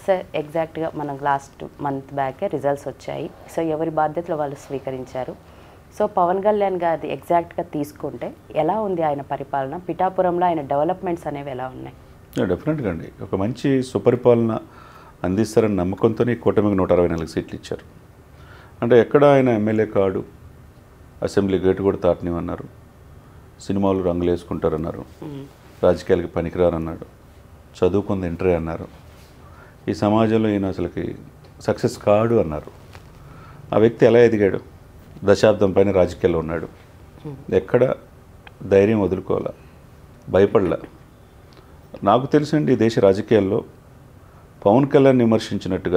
Sir ఎగ్జాక్ట్గా మనకు last month బ్యాకే రిజల్ట్స్ వచ్చాయి సో ఎవరి బాధ్యతలు వాళ్ళు స్వీకరించారు సో పవన్ కళ్యాణ్ గారిది ఎగ్జాక్ట్గా తీసుకుంటే ఎలా ఉంది ఆయన పరిపాలన పిఠాపురంలో ఆయన డెవలప్మెంట్స్ అనేవి ఎలా ఉన్నాయి డెఫినెట్గా అండి ఒక మంచి సుపరిపాలన అందిస్తారని నమ్మకంతోనే ఈ కూటమికి నూట అరవై నాలుగు సీట్లు ఇచ్చారు అంటే ఎక్కడ ఆయన ఎమ్మెల్యే కాడు అసెంబ్లీ గేటు కూడా తాటనివన్నారు సినిమాలు రంగులు వేసుకుంటారన్నారు రాజకీయాలకి పనికిరారన్నాడు చదువుకుంది ఇంటరే అన్నారు ఈ సమాజంలో ఈయన అసలుకి సక్సెస్ కాడు అన్నారు ఆ వ్యక్తి ఎలా ఎదిగాడు దశాబ్దం పైన రాజకీయాల్లో ఉన్నాడు ఎక్కడ ధైర్యం వదులుకోవాలా భయపడలా నాకు తెలిసండి ఈ దేశ రాజకీయాల్లో పవన్ కళ్యాణ్ విమర్శించినట్టుగా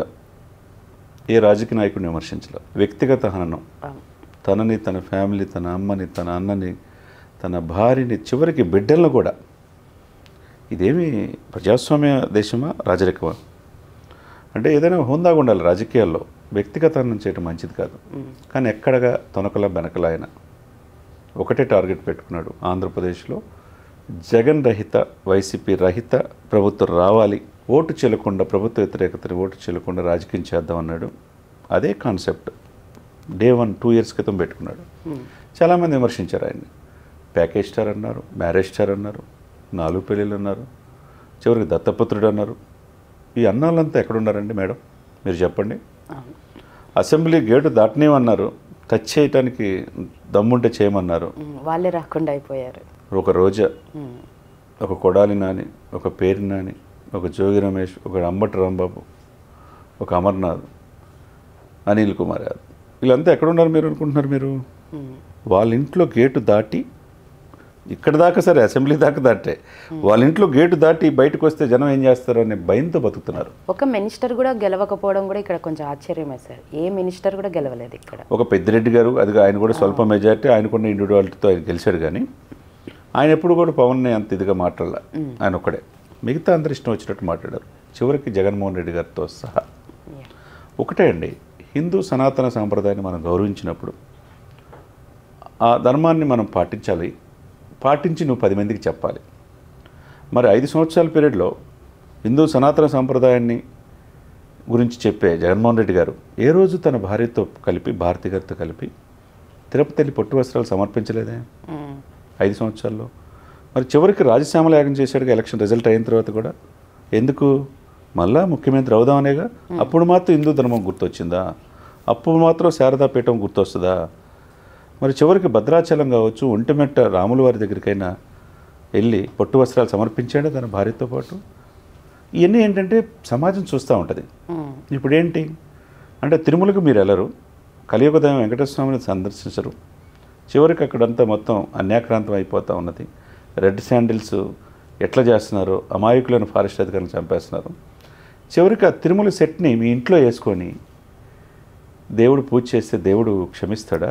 ఏ రాజకీయ నాయకుడిని విమర్శించలే వ్యక్తిగత హననం అవును. తనని తన ఫ్యామిలీ తన అమ్మని తన అన్నని తన భార్యని చివరికి బిడ్డలను కూడా ఇదేమి ప్రజాస్వామ్య దేశమా రాజరికమా అంటే ఏదైనా హోందాగా ఉండాలి రాజకీయాల్లో వ్యక్తిగత హననం చేయడం మంచిది కాదు కానీ ఎక్కడగా తొనకల బెనకల ఆయన ఒకటే టార్గెట్ పెట్టుకున్నాడు ఆంధ్రప్రదేశ్లో జగన్ రహిత వైసీపీ రహిత ప్రభుత్వం రావాలి ఓటు చెల్లకుండా ప్రభుత్వ వ్యతిరేకతని ఓటు చెల్లకుండా రాజకీయం చేద్దాం అన్నాడు అదే concept day one two years క్రితం పెట్టుకున్నాడు చాలామంది విమర్శించారు ఆయన్ని ప్యాకేజ్ స్టార్ అన్నారు మ్యారేజ్ స్టార్ అన్నారు నాలుగు పెళ్ళిళ్ళు అన్నారు చివరికి దత్తపుత్రుడు అన్నారు ఈ అన్నాలంతా ఎక్కడున్నారండి మేడం మీరు చెప్పండి అవును. అసెంబ్లీ గేటు దాటనేమన్నారు టచ్ చేయటానికి దమ్ముంటే చేయమన్నారు ఉమ్, వాళ్ళే రాకుండా అయిపోయారు ఒక రోజా ఉమ్, ఒక కొడాలి నాని ఒక పేరు నాని ఒక జోగి రమేష్ ఒక అంబటి రాంబాబు ఒక అమర్నాథ్ అనిల్ కుమార్ యాదవ్ వీళ్ళంతా ఎక్కడున్నారు మీరు అనుకుంటున్నారు మీరు ఉమ్, వాళ్ళ ఇంట్లో గేటు దాటి ఇక్కడ దాకా సరే అసెంబ్లీ దాకా దాటే వాళ్ళ ఇంట్లో గేటు దాటి బయటకు వస్తే జనం ఏం చేస్తారు అనే భయంతో బతుకుతున్నారు ఒక మినిస్టర్ కూడా గెలవకపోవడం కూడా ఇక్కడ కొంచెం ఆశ్చర్యమే సార్ ఏ మినిస్టర్ కూడా గెలవలేదు ఇక్కడ ఒక పెద్దిరెడ్డి గారు అది ఆయన కూడా స్వల్ప మెజార్టీ ఆయనకున్న ఇండివిజువాలిటీతో ఆయన గెలిచాడు కానీ ఆయన ఎప్పుడు కూడా పవన్ని అంత ఇదిగా మాట్లాడాల ఆయన ఒక్కడే మిగతా అందరు ఇష్టం వచ్చినట్టు మాట్లాడారు చివరికి జగన్మోహన్ రెడ్డి గారితో సహా Yeah. ఒకటే అండి హిందూ సనాతన సాంప్రదాయాన్ని మనం గౌరవించినప్పుడు ఆ ధర్మాన్ని మనం పాటించాలి పాటించి నువ్వు పది మందికి చెప్పాలి మరి ఐదు సంవత్సరాల పీరియడ్లో హిందూ సనాతన సాంప్రదాయాన్ని గురించి చెప్పే జగన్మోహన్ రెడ్డి గారు ఏ రోజు తన భార్యతో కలిపి భారతి గారితో కలిపి తిరుపతి వెళ్ళి పొట్టు వస్త్రాలు సమర్పించలేదే ఉమ్, ఐదు సంవత్సరాల్లో మరి చివరికి రాజశ్యామల యాగం చేశాడుగా ఎలక్షన్ రిజల్ట్ అయిన తర్వాత కూడా ఎందుకు మళ్ళా ముఖ్యమంత్రి అవుదామనేగా అప్పుడు మాత్రం హిందూ ధర్మం గుర్తొచ్చిందా అప్పుడు మాత్రం శారదాపీఠం గుర్తొస్తుందా మరి చివరికి భద్రాచలం కావచ్చు ఒంటిమెట్ట రాముల వారి దగ్గరికైనా వెళ్ళి పొట్టు వస్త్రాలు సమర్పించాడు తన భార్యతో పాటు ఇవన్నీ ఏంటంటే సమాజం చూస్తూ ఉంటుంది ఉమ్, ఇప్పుడు ఏంటి అంటే తిరుమలకు మీరు వెళ్ళరు కలియుగ దైవం వెంకటేశ్వర స్వామిని సందర్శించరు చివరికి అక్కడంతా మొత్తం అన్యాక్రాంతం అయిపోతూ ఉన్నది రెడ్ శాండిల్స్ ఎట్లా చేస్తున్నారో అమాయకులను ఫారెస్ట్ అధికారులను చంపేస్తున్నారు చివరికి ఆ తిరుమల సెట్ని మీ ఇంట్లో వేసుకొని దేవుడు పూజ చేస్తే దేవుడు క్షమిస్తాడా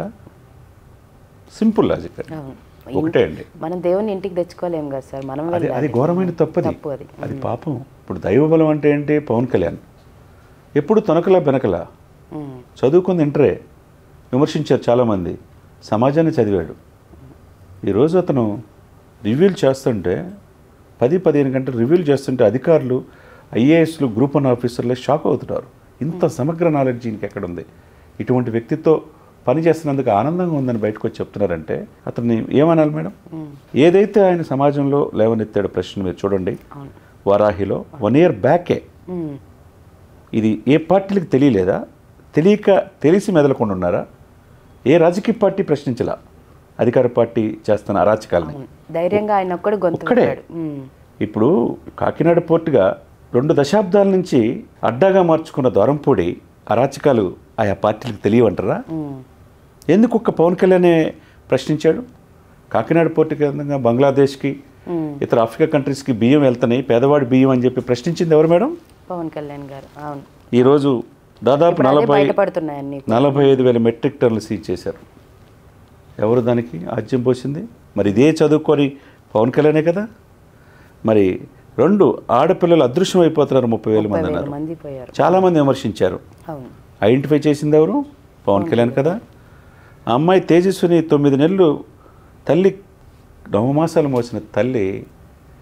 సింపుల్ లాజిక్ అండి అవును. ఒకటే అండి మనం దేవుని ఇంటికి తెచ్చుకోలేం కదా సార్ మనం అది అది వెళ్ళాలి. ఘోరమైన తప్పది తప్పు అది అది పాపం ఇప్పుడు దైవబలం అంటే ఏంటి పవన్ కళ్యాణ్ ఎప్పుడు తొనకలా బెనకలా ఉమ్, చదువుకుంది ఇంటరే విమర్శించారు చాలామంది సమాజాన్ని చదివాడు ఈరోజు అతను రివ్యూలు చేస్తుంటే పది పదిహేను గంటలు రివ్యూలు చేస్తుంటే అధికారులు ఐఏఎస్లు గ్రూప్ వన్ ఆఫీసర్లే షాక్ అవుతున్నారు ఇంత సమగ్ర నాలెడ్జ్ ఈయనకి ఎక్కడుంది ఇటువంటి వ్యక్తితో పని చేస్తున్నందుకు ఆనందంగా ఉందని బయటకు వచ్చి చెప్తున్నారంటే అతన్ని ఏమనాలి మేడం ఉమ్, ఏదైతే ఆయన సమాజంలో లేవనెత్తాడో ప్రశ్న మీరు చూడండి అవును వారాహిలో వన్ ఇయర్ బ్యాకే ఉమ్, ఇది ఏ పార్టీలకు తెలియలేదా తెలియక తెలిసి మెదలకుండా ఉన్నారా ఏ రాజకీయ పార్టీ ప్రశ్నించలా అధికార పార్టీ చేస్తున్న అరాచకాలని అవును. ధైర్యంగా ఆయన ఒక్కడు గొంతు ఒక్కడే. విప్పాడు. ఉమ్, ఇప్పుడు కాకినాడ పోర్టుగా రెండు దశాబ్దాల నుంచి అడ్డాగా మార్చుకున్న దూరంపూడి అరాచకాలు ఆయా పార్టీలకు తెలియవంటారా ఉమ్, ఎందుకు ఒక్క పవన్ కళ్యాణే ప్రశ్నించాడు కాకినాడ పోర్టు కేంద్రంగా బంగ్లాదేశ్కి ఉమ్. ఇతర ఆఫ్రికా కంట్రీస్కి బియ్యం వెళ్తున్నాయి పేదవాడి బియ్యం అని చెప్పి ప్రశ్నించింది ఎవరు మేడం పవన్ కళ్యాణ్ గారు అవును ఈరోజు దాదాపు ఇప్పుడు అదే నలభై బయటపడుతున్నాయి అన్ని నలభై ఐదు వేల మెట్రిక్ టన్నులు సీజ్ చేశారు ఎవరు దానికి ఆజ్యం పోసింది మరి ఇదే చదువుకొని పవన్ కళ్యాణే కదా మరి రెండు ఆడపిల్లలు అదృశ్యం అయిపోతున్నారు ముప్పై వేల మంది వేల అన్నారు మంది పోయారు చాలామంది విమర్శించారు అవును ఐడెంటిఫై చేసింది ఎవరు పవన్ కళ్యాణ్ కదా ఆ అమ్మాయి తేజస్విని తొమ్మిది నెలలు తల్లి నవమాసాలు మోసిన తల్లి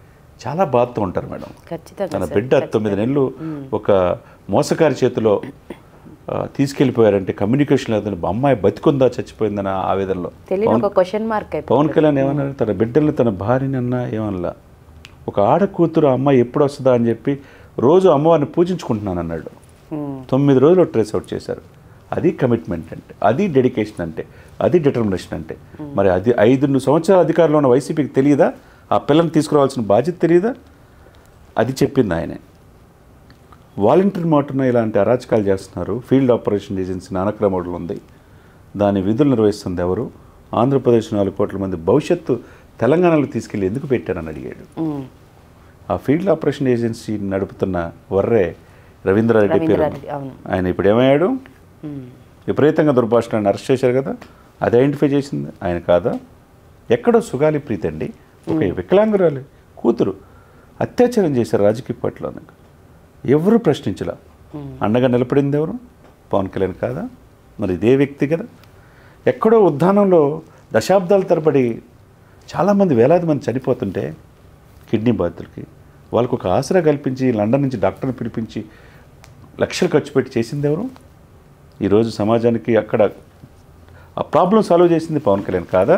చాలా బాధతో ఉంటారు మేడం ఖచ్చితంగా తన సార్. బిడ్డ తొమ్మిది నెలలు ఒక మోసకారి చేతిలో ఆ, తీసుకెళ్ళిపోయారంటే కమ్యూనికేషన్ లేదని అమ్మాయి బతికుందా చచ్చిపోయిందన్న ఆవేదనలో తెలియని ఒక క్వశ్చన్ మార్క్ అయిపోయింది పవన్ కళ్యాణ్ ఏమన్నారు తన బిడ్డల్ని తన భార్యని అన్నా ఏమనలా ఒక ఆడ కూతురు అమ్మాయి ఎప్పుడు వస్తుందా అని చెప్పి రోజు అమ్మవారిని పూజించుకుంటున్నాను అన్నాడు ఉమ్, తొమ్మిది రోజులు ట్రేస్ అవుట్ చేశారు అది కమిట్మెంట్ అంటే అది డెడికేషన్ అంటే అది డిటర్మినేషన్ అంటే మరి అది ఐదు సంవత్సరాల అధికారంలో ఉన్న వైసీపీకి తెలియదా ఆ పిల్లని తీసుకురావాల్సిన బాధ్యత తెలియదా అది చెప్పింది ఆయనే వాలంటీర్ మాటున ఇలాంటి అరాచకాలు చేస్తున్నారు ఫీల్డ్ ఆపరేషన్ ఏజెన్సీ నానక్రమోడలు ఉంది దాని విధులు నిర్వహిస్తుంది ఎవరు ఆంధ్రప్రదేశ్ నాలుగు కోట్ల మంది భవిష్యత్తు తెలంగాణలో తీసుకెళ్ళి ఎందుకు పెట్టారని అడిగాడు ఉమ్, ఆ ఫీల్డ్ ఆపరేషన్ ఏజెన్సీ నడుపుతున్న వర్రే రవీంద్రారెడ్డి పేరు రవీంద్రారెడ్డి, అవును. ఆయన ఇప్పుడు ఏమయ్యాడు ఉమ్, విపరీతంగా దుర్భాషణను అరెస్ట్ చేశారు కదా అది ఐడెంటిఫై చేసింది ఆయన కాదా ఎక్కడో సుగాలి ప్రీతి అండి ఒక వికలాంగురాలి కూతురు అత్యాచారం చేశారు రాజకీయ పట్ల ఎవరు ప్రశ్నించలా అండగా నిలబడింది ఎవరు పవన్ కళ్యాణ్ కాదా మరి ఇదే వ్యక్తి కదా ఎక్కడో ఉద్దానంలో దశాబ్దాల తరబడి చాలామంది వేలాది మంది చనిపోతుంటే కిడ్నీ బాధితులకి వాళ్ళకు ఒక ఆసరా కల్పించి లండన్ నుంచి డాక్టర్ని పిలిపించి లక్షలు ఖర్చు పెట్టి చేసింది ఎవరు ఈరోజు సమాజానికి అక్కడ ఆ ప్రాబ్లం సాల్వ్ చేసింది పవన్ కళ్యాణ్ కాదా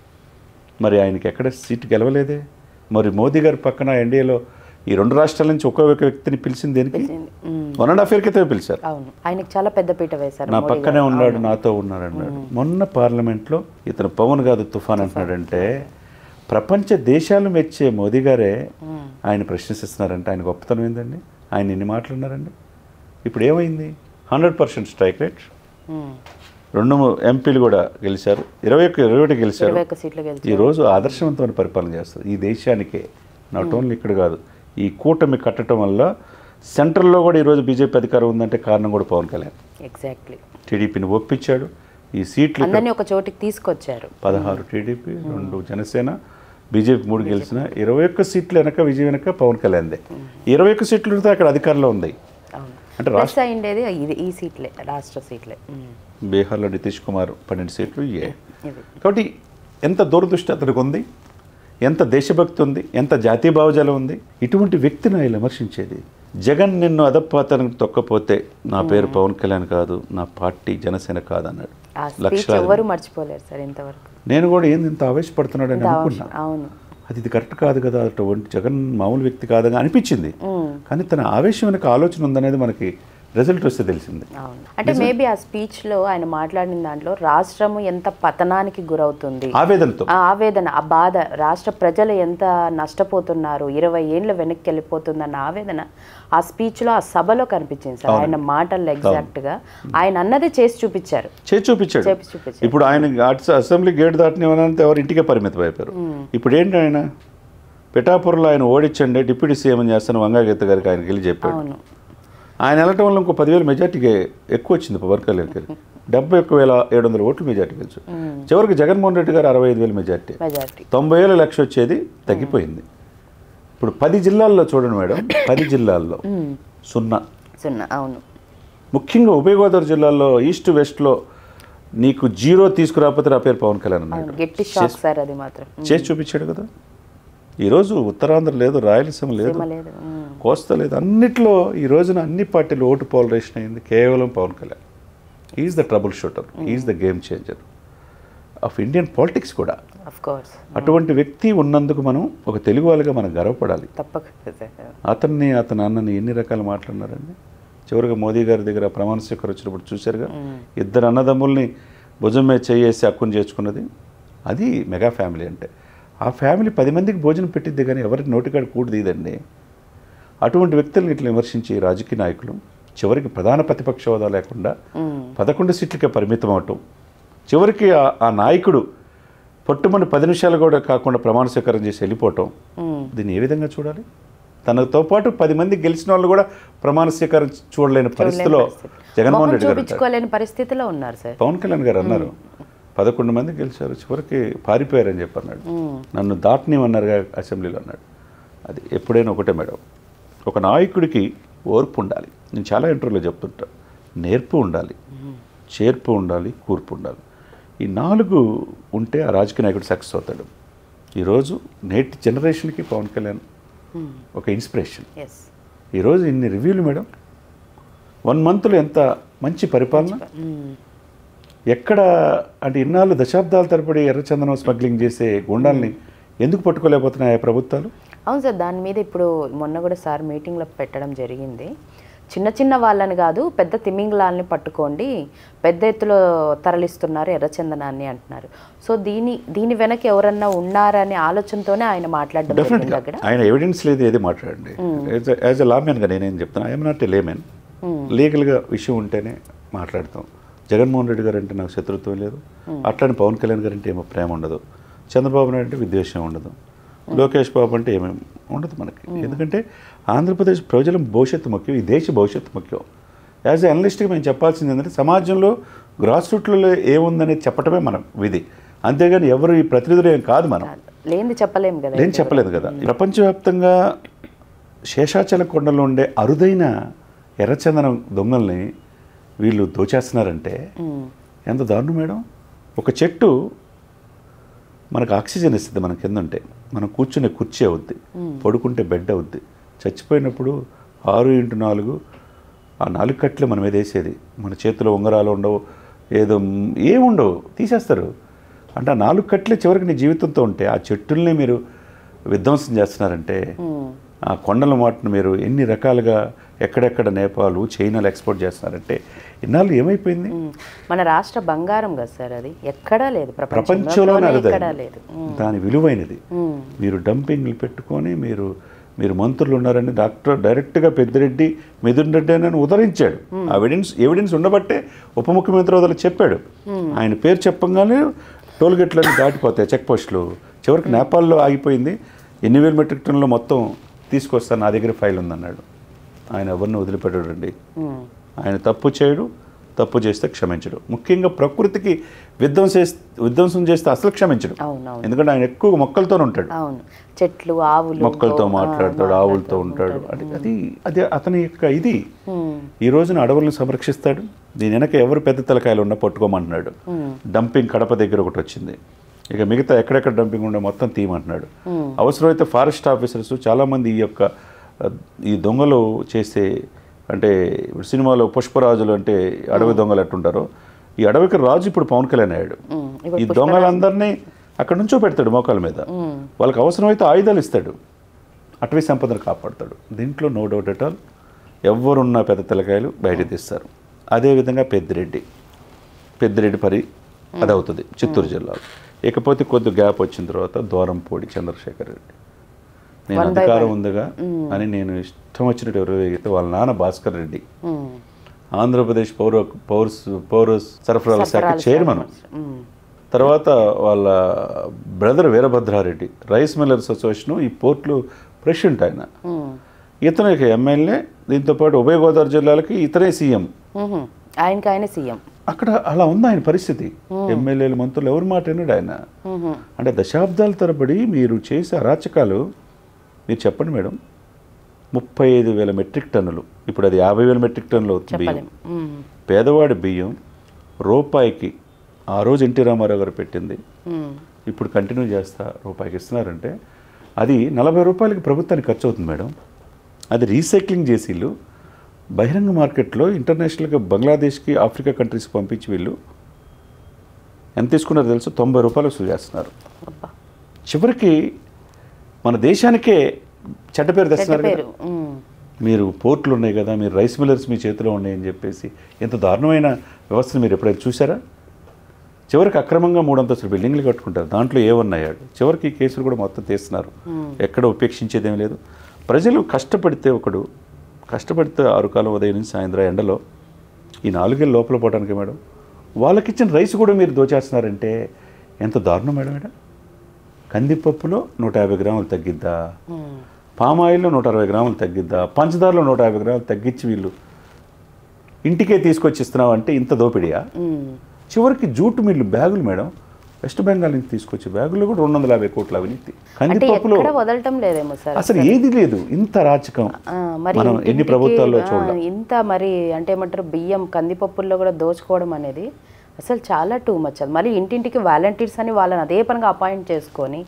మరి ఆయనకి ఎక్కడ సీట్ గెలవలేదే మరి మోదీ గారి పక్కన ఎన్డీఏలో ఈ రెండు రాష్ట్రాల నుంచి ఒక్కో ఒక వ్యక్తిని పిలిచింది దేనికి పిలిచింది. Um, one and half year క్రితమే పిలిచారు అవును ఆయనకి చాలా పెద్ద పీట వేశారు నా మోడీ పక్కనే గారు. ఉన్నాడు నాతో ఉన్నాడు అన్నాడు మొన్న పార్లమెంట్లో ఇతను పవన్ కాదు తుఫాన్ అంటున్నాడంటే ప్రపంచ దేశాలు మెచ్చే మోదీ గారే ఉమ్, ఆయన ప్రశ్నిస్తున్నారంటే ఆయన గొప్పతనం ఏందండి ఆయన ఎన్ని మాట్లాడినారండి ఇప్పుడు ఏమైంది hundred percent strike rate um, రెండు మూ- ఎంపీలు కూడా గెలిచారు ఇరవై ఒక్క ఇరవై ఒకటి గెలిచారు ఇరవై ఒక్క సీట్లు గెలిచి ఈరోజు ఆదర్శవంతమైన పరిపాలన చేస్తారు ఈ దేశానికే నాట్ ఓన్లీ ఇక్కడ కాదు ఈ కూటమి కట్టడం వల్ల సెంట్రల్లో కూడా ఈరోజు బీజేపీ అధికారం ఉందంటే కారణం కూడా పవన్ కళ్యాణ్ ఎగ్జాక్ట్లీ టీడీపీని ఒప్పించాడు ఈ సీట్లు ఇక్కడ అందరినీ ఒక చోటికి తీసుకొచ్చారు పదహారు టీడీపీ రెండు జనసేన బీజేపీ మూడు గెలిచిన ఇరవై ఒక్క సీట్లు వెనక విజయం వెనక పవన్ కళ్యాణ్దే ఇరవై ఒక్క సీట్లు ఉంటే అక్కడ అధికారంలో ఉంది అవును అంటే ప్లస్ అయిండేది ఇది ఈ సీట్లే రాష్ట్ర సీట్లే ఉమ్, బీహార్లో నితీష్ కుమార్ పన్నెండు సీట్లు ఏ ఇది కాబట్టి ఎంత దూరదృష్టి అతనికి ఉంది ఎంత దేశభక్తి ఉంది ఎంత జాతీయ భావజాలం ఉంది ఇటువంటి వ్యక్తిని ఆయన విమర్శించేది జగన్ నిన్ను అధపాతానికి తొక్కపోతే నా పేరు పవన్ కళ్యాణ్ కాదు నా పార్టీ జనసేన కాదు అన్నాడు ఆ స్పీచ్ లక్షలాది ఎవరు మర్చిపోలేరు సార్ ఇంతవరకు నేను కూడా ఏంది ఇంత ఆవేశపడుతున్నాడు అని ఇంత అనుకున్నా అవసరం- అవును అది ఇది కరెక్ట్ కాదు కదా అటువంటి జగన్ మామూలు వ్యక్తి కాదని అనిపించింది ఉమ్, కానీ తన ఆవేశం వెనక ఆలోచన ఉందనేది మనకి రిజల్ట్ వస్తే తెలిసింది అవును అంటే మేబీ ఆ స్పీచ్ లో ఆయన మాట్లాడిన దాంట్లో రాష్ట్రము ఎంత పతనానికి గురవుతుంది ఆవేదనతో ఆ ఆవేదన ఆ బాధ రాష్ట్ర ప్రజలు ఎంత నష్టపోతున్నారు ఇరవై ఏళ్ళు వెనక్కి వెళ్ళిపోతుందన్న ఆవేదన ఆ స్పీచ్లో ఆ సభలో కనిపించింది సార్ ఆయన మాటల్లో ఎగ్జాక్ట్ గా ఆయన అన్నదే చేసి చూపించారు చేసి చూపించాడు చేసి చూపించారు ఇప్పుడు ఆయన అటు అసెంబ్లీ గేట్ దాటిన ఎవరంటే ఎవరు ఇంటికే పరిమితం అయిపోయారు ఇప్పుడు ఏంటి ఆయన పిఠాపురంలో ఆయన ఓడించండి డిప్యూటీ సీఎం అని చేస్తాను వంగాగీత గారికి ఆయనకి వెళ్ళి చెప్పాడు అవును ఆయన వెళ్ళటం వల్ల ఇంకో పదివేల మెజార్టీకి ఎక్కువ వచ్చింది పవన్ కళ్యాణ్ గారికి డెబ్బై ఒక్క వేల ఏడు వందల ఓట్లు మెజార్టీ గెలిచు చివరికి జగన్మోహన్ రెడ్డి గారు అరవై ఐదు వేల మెజార్టీ మెజారిటీ తొంభై వేల లక్ష వచ్చేది తగ్గిపోయింది ఇప్పుడు పది జిల్లాల్లో చూడండి మేడం పది జిల్లాల్లో సున్నా సున్నా అవును ముఖ్యంగా ఉభయ గోదావరి జిల్లాలో ఈస్ట్ వెస్ట్లో నీకు జీరో తీసుకురాకపోతే నా పేరు పవన్ కళ్యాణ్ అన్నాడు అవును గట్టి షాక్ సార్ అది మాత్రం చేసి చూపించాడు కదా ఈరోజు ఉత్తరాంధ్ర లేదు రాయలసీమ లేదు సీమ లేదు ఉమ్, కోస్తా లేదు అన్నిట్లో ఈ రోజున అన్ని పార్టీలు ఓటు పోలరేషన్ అయింది కేవలం Pawan Kalyan is the troubleshooter is the game changer of Indian politics కూడా అఫ్ కోర్స్ అటువంటి వ్యక్తి ఉన్నందుకు మనం ఒక తెలుగు వాళ్ళగా మనం గర్వపడాలి తప్పకుండా సార్ అతన్ని అతని అన్నని ఎన్ని రకాలు మాట్లాడినారండి చివరిగా మోదీ గారి దగ్గర ప్రమాణ స్వీకారం వచ్చినప్పుడు చూశారుగా ఇద్దరు అన్నదమ్ముల్ని భుజం మీద చేయేసి హక్కును చేర్చుకున్నది అది మెగా ఫ్యామిలీ అంటే ఆ ఫ్యామిలీ పది మందికి భోజనం పెట్టిద్ది కానీ ఎవరికి నోటికాడ కూడు తీదండి అటువంటి వ్యక్తులను ఇట్లా విమర్శించే రాజకీయ నాయకులు చివరికి ప్రధాన ప్రతిపక్ష హోదా లేకుండా పదకొండు సీట్లకే పరిమితం అవటం చివరికి ఆ- ఆ నాయకుడు పట్టుమని పది నిమిషాలు కూడా కాకుండా ప్రమాణ స్వీకారం చేసి వెళ్ళిపోవటం దీన్ని ఏ విధంగా చూడాలి తనతో పాటు పది మంది గెలిచిన వాళ్ళు కూడా ప్రమాణ స్వీకారం చూడలేని పరిస్థితిలో జగన్మోహన్ రెడ్డి గారు ఉంటారు చూపించుకోలేని పరిస్థితిలో ఉన్నారు సార్ పవన్ కళ్యాణ్ గారు అన్నారు పదకొండు మంది గెలిచారు చివరికి పారిపోయారని చెప్పి అన్నాడు నన్ను దాటనివన్నారుగా అసెంబ్లీలో అన్నాడు అది ఎప్పుడైనా ఒకటే మేడం ఒక నాయకుడికి ఓర్పు ఉండాలి నేను చాలా ఇంటర్వ్యూలో చెప్తుంటా నేర్పు ఉండాలి చేర్పు ఉండాలి కూర్పు ఉండాలి ఈ నాలుగు ఉంటే ఆ రాజకీయ నాయకుడు సక్సెస్ అవుతాడు ఈరోజు నేటి జనరేషన్కి పవన్ కళ్యాణ్ ఒక ఇన్స్పిరేషన్ ఎస్ ఈరోజు ఇన్ని రివ్యూలు మేడం వన్ మంత్లో ఎంత మంచి పరిపాలన ఎక్కడ అంటే ఇన్నాళ్ళు దశాబ్దాల తరబడి ఎర్రచందనం స్మగ్లింగ్ చేసే గుండాల్ని ఎందుకు పట్టుకోలేకపోతున్నాయి ఆ ప్రభుత్వాలు అవును సార్ దాని మీద ఇప్పుడు మొన్న కూడా సార్ మీటింగ్లో పెట్టడం జరిగింది చిన్న చిన్న వాళ్ళని కాదు పెద్ద తిమింగలాల్ని పట్టుకోండి పెద్ద ఎత్తులో తరలిస్తున్నారు ఎర్రచందనాన్ని అంటున్నారు సో దీని దీని వెనక ఎవరన్నా ఉన్నారనే ఆలోచనతోనే ఆయన మాట్లాడడం జరిగింది డెఫినెట్గా అక్కడ ఆయన ఎవిడెన్స్ లేదు ఏది మాట్లాడండి యాజ్ ఎ లామెన్గా నేనేం చెప్తాను ఐఎమ్ నాట్ ఎ లేమెన్ లీగల్గా విషయం ఉంటేనే మాట్లాడతాం జగన్మోహన్ రెడ్డి గారు అంటే నాకు శత్రుత్వం లేదు అట్లని పవన్ కళ్యాణ్ గారు అంటే ఏమో ప్రేమ ఉండదు చంద్రబాబు నాయుడు అంటే విద్వేషం ఉండదు లోకేష్ బాబు అంటే ఏమేమి ఉండదు మనకి ఎందుకంటే ఆంధ్రప్రదేశ్ ప్రజల భవిష్యత్తు ముఖ్యం ఈ దేశ భవిష్యత్తు ముఖ్యం యాజ్ ఎ అనలిస్ట్గా మేము చెప్పాల్సింది ఏంటంటే సమాజంలో గ్రాస్ రూట్లో ఏముందనేది చెప్పటమే మనం విధి అంతేగాని ఎవరు ఈ ప్రతినిధులు ఏం కాదు మనం లేనిది చెప్పలేం కదా నేను చెప్పలేదు కదా ప్రపంచవ్యాప్తంగా శేషాచల కొండలో ఉండే అరుదైన ఎర్రచందనం దొంగల్ని వీళ్ళు దోచేస్తున్నారంటే ఉమ్, ఎంత దారుణం మేడం ఒక చెట్టు మనకు ఆక్సిజన్ ఇస్తుంది మన కింద ఉంటే మనం కూర్చునే కుర్చీ అవుద్ది పడుకుంటే బెడ్ అవుద్ది చచ్చిపోయినప్పుడు ఆరు ఇంటూ నాలుగు ఆ నాలుగు కట్లు మనం మీద వేసేది మన చేతిలో ఉంగరాలు ఉండవు ఏదో ఏముండవు తీసేస్తారు అంటే ఆ నాలుగు కట్లే చివరికి నీ జీవితంతో ఉంటే ఆ చెట్టుల్ని మీరు విధ్వంసం చేస్తున్నారంటే ఉమ్, ఆ కొండల మాటను మీరు ఎన్ని రకాలుగా ఎక్కడెక్కడ నేపాలు చైనాలు ఎక్స్పోర్ట్ చేస్తున్నారంటే ఇన్నాళ్ళు ఏమైపోయింది ఉమ్. మన రాష్ట్ర బంగారం కదా సార్ అది ఎక్కడా లేదు ప్రపంచంలోనే ప్రపంచంలోనే ఎక్కడా అరుదైనది లేదు ఉమ్, దాని విలువైనది ఉమ్, మీరు డంపింగ్లు పెట్టుకొని మీరు మీరు మంత్రులు ఉన్నారని డాక్టర్ డైరెక్ట్గా పెద్దిరెడ్డి మిథున్ రెడ్డి అని ఉదరించాడు ఆ ఎవిడెన్స్ ఎవిడెన్స్ ఉండబట్టే ఉప ముఖ్యమంత్రి వదలు చెప్పాడు ఆయన పేరు చెప్పంగానే టోల్ గేట్లన్నీ దాటిపోతాయి చెక్ పోస్టులు చివరికి నేపాల్లో ఆగిపోయింది ఎన్ని వేల మెట్రిక్ టన్నులు మొత్తం తీసుకొస్తాను నా దగ్గర ఫైల్ ఉందన్నాడు ఆయన ఎవరిని వదిలిపెట్టాడండి ఉమ్, ఆయన తప్పు చేయడు తప్పు చేస్తే క్షమించడు ముఖ్యంగా ప్రకృతికి విధ్వంసే విధ్వంసం చేస్తే అసలు క్షమించడు అవునవును ఎందుకంటే ఆయన ఎక్కువ మొక్కలతోనే ఉంటాడు అవును చెట్లు ఆవులు మొక్కలతో గో- ఆ, మాట్లాడతాడు ఆవులతో ఉంటాడు అది అది అది అతని యొక్క ఇది ఈ రోజున అడవులను సంరక్షిస్తాడు దీని వెనక ఎవరు పెద్ద తలకాయలు ఉన్నా పట్టుకోమంటున్నాడు డంపింగ్ కడప దగ్గర ఒకటి వచ్చింది ఇక మిగతా ఎక్కడెక్కడ డంపింగ్ ఉండే మొత్తం తీయమంటున్నాడు అవసరమైతే ఫారెస్ట్ ఆఫీసర్స్ చాలామంది ఈ యొక్క ఆ, ఈ దొంగలు చేసే అంటే ఇప్పుడు సినిమాలో పుష్పరాజులు అంటే అడవి దొంగలు ఎట్టుంటారో ఈ అడవికి రాజు ఇప్పుడు పవన్ కళ్యాణ్ అయ్యాడు ఉమ్, ఇప్పుడు ఈ దొంగలందరినీ అక్కడ నుంచో పెడతాడు మోకాల మీద వాళ్ళకి అవసరమైతే ఆయుధాలు ఇస్తాడు అటవీ సంపదను కాపాడతాడు దీంట్లో నో డౌట్ ఎట్ ఆల్ ఎవరున్న పెద్ద తెలకాయలు బయట తీస్తారు అదేవిధంగా పెద్దిరెడ్డి పెద్దిరెడ్డి పరి అది అవుతుంది చిత్తూరు జిల్లాలో ఇకపోతే కొద్ది గ్యాప్ వచ్చిన తర్వాత దూరంపూడి చంద్రశేఖర్ రెడ్డి నేను One by అధికారం ఉందిగా అని నేను ఇష్టం వచ్చినట్టు ఎవరు వేగితే వాళ్ళ నాన్న భాస్కర్ రెడ్డి ఉమ్, ఆంధ్రప్రదేశ్ పౌర పౌర పౌర సరఫరాల శాఖ సరఫరాల చైర్మన్ ఉమ్, తర్వాత వాళ్ళ brother Veerabhadra Reddy rice millers association ఈ పోర్ట్లు ప్రెసిడెంట్ ఆయన ఉమ్, ఇతను ఇక ఎమ్మెల్యే దీంతోపాటు ఉభయ గోదావరి జిల్లాలకి ఇతనే సీఎం ఉహు. ఆయనకి ఆయన సీఎం అక్కడ అలా ఉంది ఆయన పరిస్థితి ఎమ్మెల్యేలు మంత్రులు ఎవరు మాట విన్నాడు ఆయన ఉహు. అంటే దశాబ్దాల తరబడి మీరు చేసే అరాచకాలు మీరు చెప్పండి మేడం ముప్పై ఐదు వేల మెట్రిక్ టన్నులు ఇప్పుడు అది యాభై వేల మెట్రిక్ టన్నులు అవుతుంది బియ్యం చెప్పలేం ఉమ్, పేదవాడి బియ్యం రూపాయికి ఆ రోజు ఎన్టీ రామారావు గారు పెట్టింది ఉమ్, ఇప్పుడు కంటిన్యూ చేస్తా రూపాయికి ఇస్తున్నారంటే అది నలభై రూపాయలకి ప్రభుత్వానికి ఖర్చు అవుతుంది మేడం అది రీసైక్లింగ్ చేసి వీళ్ళు బహిరంగ మార్కెట్లో ఇంటర్నేషనల్గా బంగ్లాదేశ్కి ఆఫ్రికా కంట్రీస్కి పంపించి వీళ్ళు ఎంత తీసుకున్నారో తెలుసు తొంభై రూపాయలకు సులు చేస్తున్నారు అబ్బా. చివరికి మన దేశానికే చెడ్డ పేరు చెడ్డ తెస్తున్నారు కదా. పేరు ఉమ్, మీరు పోర్ట్లు ఉన్నాయి కదా మీరు రైస్ మిల్లర్స్ మీ చేతిలో ఉన్నాయని చెప్పేసి ఎంత దారుణమైన వ్యవస్థను మీరు ఎప్పుడైనా చూసారా చివరికి అక్రమంగా మూడంతస్తులు బిల్డింగ్లు కట్టుకుంటారు దాంట్లో ఏమన్నాయాడు చివరికి ఈ కేసులు కూడా మొత్తం తీస్తున్నారు ఎక్కడ ఉపేక్షించేదేం లేదు ప్రజలు కష్టపడితే ఒకడు కష్టపడితే ఆరు కాలం ఉదయం నుంచి సాయంత్రం ఎండలో ఈ నాలుగేళ్ళు లోపల పోవడానికి మేడం వాళ్ళకిచ్చిన రైస్ కూడా మీరు దోచేస్తున్నారంటే ఎంత దారుణం మేడం మేడం కందిపప్పులో నూట యాభై గ్రాములు తగ్గిద్దా ఉమ్, పామాయిల్లో నూట అరవై గ్రాములు తగ్గిద్దా పంచదారలో నూట యాభై గ్రాములు తగ్గించి వీళ్ళు ఇంటికే తీసుకొచ్చి ఇస్తున్నావు అంటే ఇంత దోపిడియా ఉమ్, చివరికి జూటు మిల్లు బ్యాగులు మేడం వెస్ట్ బెంగాల్ నుంచి తీసుకొచ్చే బ్యాగులు కూడా రెండు వందల యాభై కోట్ల అవినీతి అంటే కందిపప్పులో ఎక్కడ వదలటం లేదేమో సార్ అసలు ఏది లేదు ఇంత రాచకం ఆ, మరి మనం ఎన్ని ఇంటింటికి, ప్రభుత్వాల్లో ఆ, చూడాలి ఇంత మరి అంటే ఏమంటారు బియ్యం కందిపప్పుల్లో కూడా దోచుకోవడం అనేది అసలు చాలా టూ మచ్ అది మరి ఇంటింటికి వాలంటీర్స్ అని వాళ్ళని అదే పనిగా అపాయింట్ చేసుకొని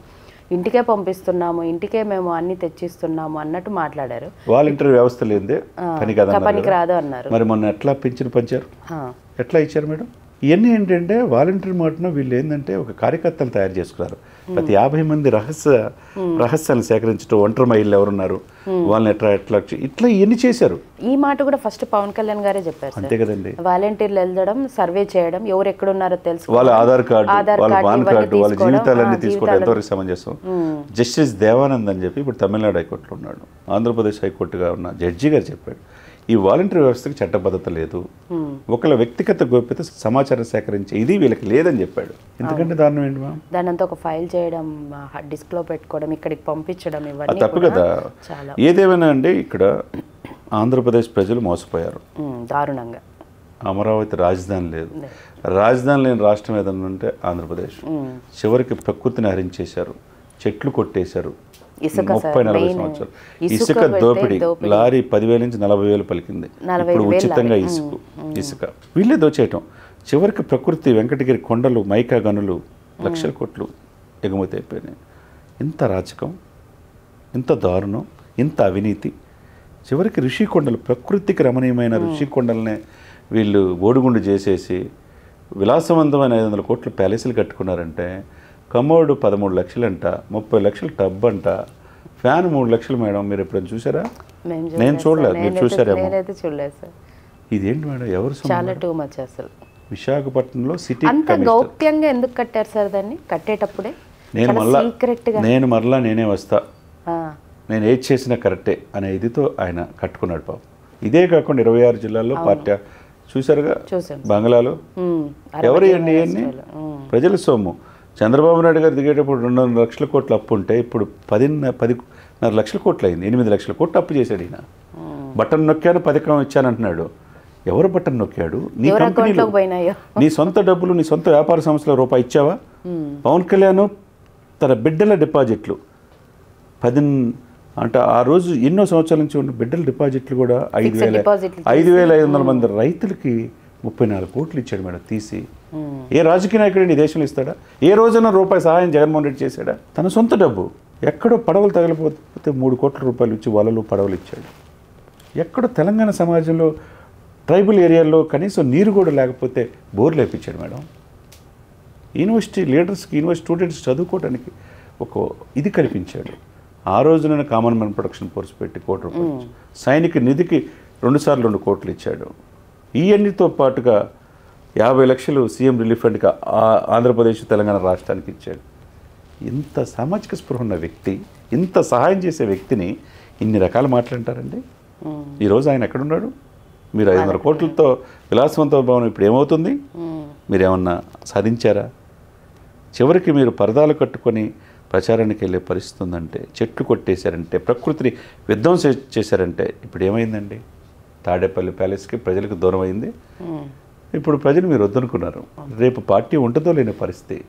ఇంటికే పంపిస్తున్నాము ఇంటికే మేము అన్ని తెచ్చిస్తున్నాము అన్నట్టు మాట్లాడారు వాలంటీర్ వ్యవస్థ లేదే పని కదా పనికి రాదు అన్నారు మరి మొన్న ఎట్లా పింఛను పంచారు ఆ, ఎట్లా ఇచ్చారు మేడం ఇవన్నీ ఏంటంటే వాలంటీర్ మాటను వీళ్ళు ఏంటంటే ఒక కార్యకర్తలు తయారు చేసుకున్నారు ప్రతి యాభై మంది రహస్య రహస్యాలను సేకరించడం ఒంటరి మహిళలు ఎవరున్నారు వాళ్ళని ఎట్లా ఎట్లా ఇట్లా ఇవన్నీ చేశారు ఈ మాట కూడా ఫస్ట్ పవన్ కళ్యాణ్ గారే చెప్పారు సార్ అంతే కదండి వాలంటీర్లు వెళ్ళడం సర్వే చేయడం ఎవరు ఎక్కడున్నారో తెలుసు వాళ్ళ ఆధార్ కార్డు ఆధార్ వాళ్ళ కార్డు పాన్ ఇవన్నీ కార్డు వాళ్ళ తీసుకోవడం, జీవితాలన్నీ ఆ, తీసుకోవడం జీవితాలు- ఎంతవరకు సమంజసం జస్టిస్ దేవానంద్ అని చెప్పి ఇప్పుడు తమిళనాడు హైకోర్టులో ఉన్నాడు ఆంధ్రప్రదేశ్ హైకోర్టుగా ఉన్న జడ్జి గారు చెప్పాడు ఈ వాలంటీర్ వ్యవస్థకి చట్టబద్ధత లేదు ఒకళ్ళ వ్యక్తిగత గోప్యత సమాచారం సేకరించే ఇది వీళ్ళకి లేదని చెప్పాడు ఎందుకంటే దారుణం ఏంటి మా దానంతా ఒక ఫైల్ చేయడం డిస్క్ లో పెట్టుకోవడం ఇక్కడికి పంపించడం అది ఇవన్నీ తప్పు కూడా కదా చాలా ఏదేమైనా అండి ఇక్కడ ఆంధ్రప్రదేశ్ ప్రజలు మోసపోయారు ఉమ్, దారుణంగా అమరావతి రాజధాని లేదు రాజధాని లేని రాష్ట్రం ఏదన్నా ఉంటే ఆంధ్రప్రదేశ్ చివరికి ప్రకృతిని హరించేశారు చెట్లు కొట్టేశారు ఇసుక ముప్పై సార్, నలభై main సంవత్సరాలు ఇసుక ఇసుక పెడితే దోపిడీ దోపిడీ. లారీ పదివేల నుంచి నలభై వేలు పలికింది నలభై ఇప్పుడు వేలు ఉచితంగా లారీ. ఇసుక ఇసుక వీళ్ళే దోచేయటం చివరికి ప్రకృతి వెంకటగిరి కొండలు మైకా గనులు లక్షల కోట్లు ఎగుమతి అయిపోయినాయి ఇంత రాచకం ఇంత దారుణం ఇంత అవినీతి చివరికి ఋషికొండలు ప్రకృతికి రమణీయమైన ఋషికొండలనే వీళ్ళు ఓడిగుండు చేసేసి విలాసవంతమైన ఐదు వందల కోట్ల ప్యాలెస్లు కట్టుకున్నారంటే కమోడు పదమూడు లక్షలంట ముప్పై లక్షలు టబ్ అంట ఫ్యాన్ మూడు లక్షలు మేడం మీరు ఎప్పుడైనా చూసారా మేము నేను చూడలేదు చూడలేదు సార్. మీరు నేనైతే- చూసారేమో నేనైతే చూడలేదు సార్ ఇదేంటి మేడం ఎవరు సొమ్ము? చాలా టూ మచ్ అసలు విశాఖపట్నంలో సిటీ అంత కమిషనర్ గౌప్యంగా ఎందుకు కట్టారు సార్ దాన్ని కట్టేటప్పుడే నేను చాలా మళ్ళా సీక్రెట్ గా నేను మరలా నేనే వస్తా ఆ, నేను ఏది చేసినా కరెక్టే అనే ఇదితో ఆయన కట్టుకున్నాడు పాపం ఇదే కాకుండా ఇరవై ఆరు జిల్లాల్లో పార్టీ చూసారుగా చూసాం బంగ్లాలో ఉమ్, అరవై ఎవరు ఇవన్నీ ఇవన్నీ ఉమ్, ప్రజల సొమ్ము చంద్రబాబు నాయుడు గారు దిగేటప్పుడు రెండున్నర లక్షల కోట్ల అప్పు ఉంటే ఇప్పుడు పదిన్న పదిన్నర లక్షల కోట్లు అయింది ఎనిమిది లక్షల కోట్లు అప్పు చేశాడు ఈయన బటన్ నొక్కాను పథకం ఇచ్చానంటున్నాడు ఎవరు బటన్ నొక్కాడు నీ ఎవరి కంపెనీలో అకౌంట్లోకి పోయినాయో నీ సొంత డబ్బులు నీ సొంత వ్యాపార సంస్థలో రూపాయి ఇచ్చావా పవన్ కళ్యాణ్ తన బిడ్డల డిపాజిట్లు పది అంటే ఆ రోజు ఎన్నో సంవత్సరాల నుంచి ఉన్న బిడ్డల డిపాజిట్లు కూడా ఐదు Fixed వేల depositలు ఐదు వేల ఐదు వందల మంది రైతులకి ముప్పై నాలుగు కోట్లు ఇచ్చాడు మేడం తీసి ఉమ్, ఏ రాజకీయ నాయకుడు ఈ దేశంలో ఇస్తాడా ఏ రోజున రూపాయి సహాయం జగన్మోహన్ రెడ్డి చేశాడా తన సొంత డబ్బు ఎక్కడో పడవలు తగలిపోతే మూడు కోట్ల రూపాయలు ఇచ్చి వలలు పడవలు ఇచ్చాడు ఎక్కడో తెలంగాణ సమాజంలో ట్రైబల్ ఏరియాల్లో కనీసం నీరు కూడా లేకపోతే బోర్లు వేపించాడు మేడం యూనివర్సిటీ లీడర్స్కి యూనివర్సిటీ స్టూడెంట్స్ చదువుకోవడానికి ఒక ఇది కల్పించాడు ఆ రోజున కామన్ మ్యాన్ ప్రొడక్షన్ ఫోర్స్ పెట్టి కోటి రూపాయలు ఇచ్చాడు. సైనిక నిధికి రెండుసార్లు రెండు కోట్లు ఇచ్చాడు ఇవన్నీతో పాటుగా యాభై లక్షలు సీఎం రిలీఫ్ ఫండ్గా ఆ- ఆంధ్రప్రదేశ్ తెలంగాణ రాష్ట్రానికి ఇచ్చాడు ఇంత సామాజిక స్పృహ ఉన్న వ్యక్తి ఇంత సహాయం చేసే వ్యక్తిని ఇన్ని రకాల మాట్లాంటారండి ఉమ్, ఈరోజు ఆయన ఎక్కడున్నాడు మీరు ఐదు వందల కోట్లతో విలాసవంత భవనం ఇప్పుడు ఏమవుతుంది ఉమ్, మీరు ఏమన్నా సాధించారా చివరికి మీరు పరదాలు కట్టుకొని ప్రచారానికి వెళ్ళే పరిస్థితి ఉందంటే చెట్లు కొట్టేశారంటే ప్రకృతిని విధ్వంసం చేశారంటే ఇప్పుడు ఏమైందండి తాడేపల్లి ప్యాలెస్కి ప్రజలకు దూరం అయింది ఉమ్. ఇప్పుడు ప్రజలు మీరు వద్దనుకున్నారు రేపు పార్టీ ఉంటుందో లేని పరిస్థితి